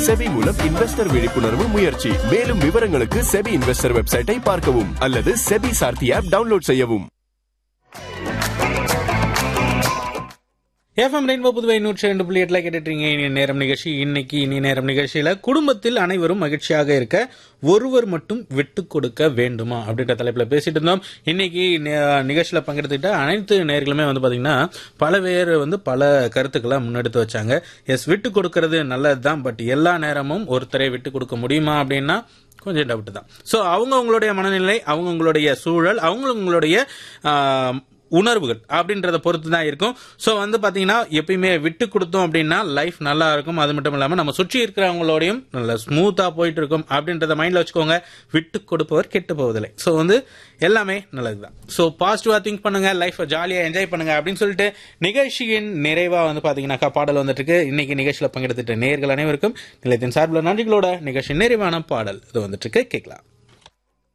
SEBI மூலம் investor விழிப்புணர்வு முயற்சி மேலும் விவரங்களுக்கு செபி இன்வெஸ்டர் வெப்சைட்டை பார்க்கவும் அல்லது செபி சார்த்தி ஆப் டவுன்லோட் செய்யவும் எஃப்எம் ரெயின்போ புதுவை நூற்றி ரெண்டு புள்ளி எட்டில் கேட்டுட்டீங்க இனி நேரம் நிகழ்ச்சி இன்னைக்கு இனி நேரம் நிகழ்ச்சியில் குடும்பத்தில் அனைவரும் மகிழ்ச்சியாக இருக்க ஒருவர் மட்டும் விட்டு கொடுக்க வேண்டுமா அப்படின்ற தலைப்பில் பேசிட்டு இருந்தோம் இன்னைக்கு நே- நிகழ்ச்சியில் பங்கெடுத்துக்கிட்ட அனைத்து நேர்களுமே வந்து பார்த்தீங்கன்னா பல பேர் வந்து பல கருத்துக்களை முன்னெடுத்து வச்சாங்க எஸ் விட்டு கொடுக்கறது நல்லது தான் பட் எல்லா நேரமும் ஒருத்தரை விட்டு கொடுக்க முடியுமா அப்படின்னா கொஞ்சம் டவுட் தான் ஸோ அவங்கவுங்களுடைய மனநிலை அவங்கவுங்களுடைய சூழல் அவங்கவுங்களுடைய ஆஹ், உணர்வுகள் அப்படின்றத பொறுத்து தான் இருக்கும் ஸோ வந்து பார்த்தீங்கன்னா எப்பயுமே விட்டு கொடுத்தோம் அப்படின்னா லைஃப் நல்லா இருக்கும் அது மட்டும் இல்லாமல் நம்ம சுற்றி இருக்கிறவங்களோடையும் நல்லா ஸ்மூத்தாக போயிட்டு இருக்கும் அப்படின்றத மைண்டில் வச்சுக்கோங்க விட்டு கொடுப்பவர் கெட்டு போவதில்லை ஸோ வந்து எல்லாமே நல்லது தான் ஸோ பாசிட்டிவாக திங்க் பண்ணுங்க லைஃப்பை ஜாலியாக என்ஜாய் பண்ணுங்க அப்படின்னு சொல்லிட்டு நிகழ்ச்சியின் நிறைவாக வந்து பார்த்தீங்கன்னாக்கா பாடல் வந்துட்டு இருக்கு இன்னைக்கு நிகழ்ச்சியில் பங்கெடுத்துட்ட நேர்கள் அனைவருக்கும் நிலையத்தின் சார்பில் நன்றிகளோட நிகழ்ச்சி நிறைவான பாடல் இது வந்துட்டு இருக்கு கேட்கலாம்